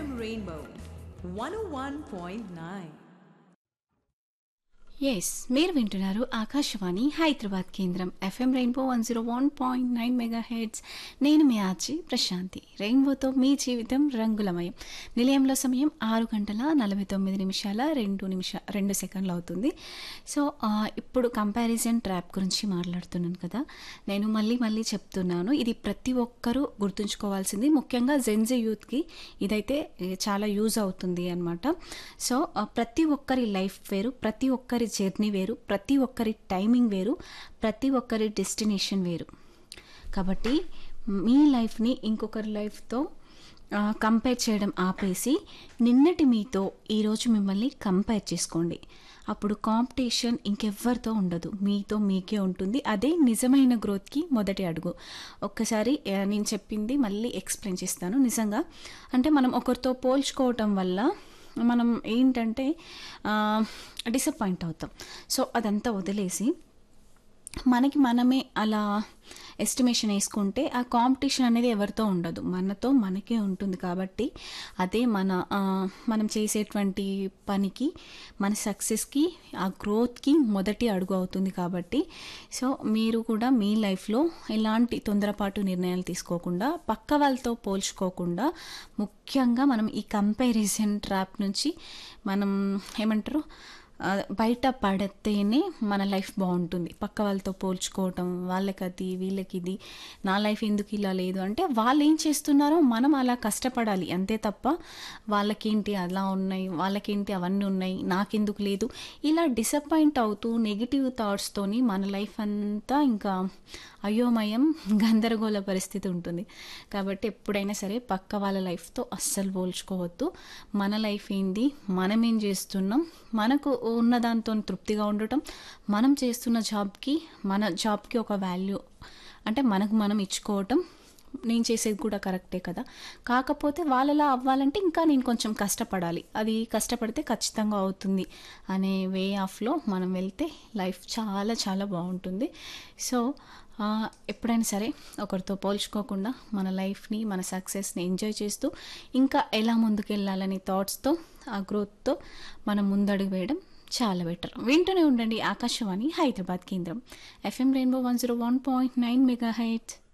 Rainbow 101.9. Yes మీరు వింటున్నారు ఆకాశవాణి హైదరాబాద్ కేంద్రం FM rainbow one zero one point nine mega heads నేను మీ ఆచి ప్రశాంతి రెయిన్బోతో మీ జీవితం రంగులమయం నిలయంలో సమయం ఆరు గంటల నలభై తొమ్మిది నిమిషాల రెండు నిమిష రెండు సెకండ్లు అవుతుంది సో ఆ, ఇప్పుడు కంపారిజన్ ట్రాప్ గురించి మాట్లాడుతున్నాను కదా నేను మళ్ళీ మళ్ళీ చెప్తున్నాను ఇది ప్రతి ఒక్కరూ గుర్తుంచుకోవాల్సింది ముఖ్యంగా జెన్జీ యూత్కి ఇదైతే ఏ, చాలా యూజ్ అవుతుంది అనమాట సో ఆ, ప్రతి ఒక్కరి లైఫ్ వేరు ప్రతి ఒక్కరి జర్నీ వేరు ప్రతి ఒక్కరి టైమింగ్ వేరు ప్రతి ఒక్కరి డెస్టినేషన్ వేరు కాబట్టి మీ లైఫ్ని ఇంకొకరి లైఫ్తో కంపేర్ చేయడం ఆపేసి నిన్నటి మీతో ఈరోజు మిమ్మల్ని కంపేర్ చేసుకోండి అప్పుడు కాంపిటీషన్ ఇంకెవ్వరితో ఉండదు మీతో మీకే ఉంటుంది అదే నిజమైన గ్రోత్కి మొదటి అడుగు ఒక్కసారి ఆ, నేను చెప్పింది మళ్ళీ ఎక్స్ప్లెయిన్ చేస్తాను నిజంగా అంటే మనం ఒకరితో పోల్చుకోవటం వల్ల మనం ఏంటంటే డిసప్పాయింట్ అవుతాం సో అదంతా వదిలేసి మనకి మనమే అలా ఎస్టిమేషన్ వేసుకుంటే ఆ కాంపిటీషన్ అనేది ఎవరితో ఉండదు మనతో మనకే ఉంటుంది కాబట్టి అదే మన ఆ, మనం చేసేటువంటి పనికి మన సక్సెస్కి ఆ గ్రోత్కి మొదటి అడుగు అవుతుంది కాబట్టి సో మీరు కూడా మీ లైఫ్లో ఎలాంటి తొందరపాటు నిర్ణయాలు తీసుకోకుండా పక్క వాళ్ళతో పోల్చుకోకుండా ముఖ్యంగా మనం ఈ కంపారిజన్ ట్రాప్ నుంచి మనం ఏమంటారు ఆ, బయట పడితేనే మన లైఫ్ బాగుంటుంది పక్క వాళ్ళతో పోల్చుకోవటం వాళ్ళకి అది వీళ్ళకి ఇది నా లైఫ్ ఎందుకు ఇలా లేదు అంటే వాళ్ళు ఏం చేస్తున్నారో మనం అలా కష్టపడాలి అంతే తప్ప వాళ్ళకేంటి అలా ఉన్నాయి వాళ్ళకేంటి అవన్నీ ఉన్నాయి నాకెందుకు లేదు ఇలా డిసప్పాయింట్ అవుతూ నెగిటివ్ థాట్స్తోని మన లైఫ్ అంతా ఇంకా అయోమయం గందరగోళ పరిస్థితి ఉంటుంది కాబట్టి ఎప్పుడైనా సరే పక్క వాళ్ళ లైఫ్తో అస్సలు పోల్చుకోవద్దు మన లైఫ్ ఏంది మనం ఏం చేస్తున్నాం మనకు ఉన్న దాంతో తృప్తిగా ఉండటం మనం చేస్తున్న జాబ్కి మన జాబ్కి ఒక వాల్యూ అంటే మనకు మనం ఇచ్చుకోవటం నేను చేసేది కూడా కరెక్టే కదా కాకపోతే వాళ్ళలా అవ్వాలంటే ఇంకా నేను కొంచెం కష్టపడాలి అది కష్టపడితే ఖచ్చితంగా అవుతుంది అనే వే ఆఫ్లో మనం వెళ్తే లైఫ్ చాలా చాలా బాగుంటుంది సో ఆ, ఎప్పుడైనా సరే ఒకరితో పోల్చుకోకుండా మన లైఫ్ని మన సక్సెస్ని ఎంజాయ్ చేస్తూ ఇంకా ఎలా ముందుకెళ్ళాలనే థాట్స్తో ఆ గ్రోత్తో మనం ముందడుగు వేయడం చాలా బెటర్ వింటూనే ఉండండి ఆకాశవాణి హైదరాబాద్ కేంద్రం FM rainbow one zero one point nine mega height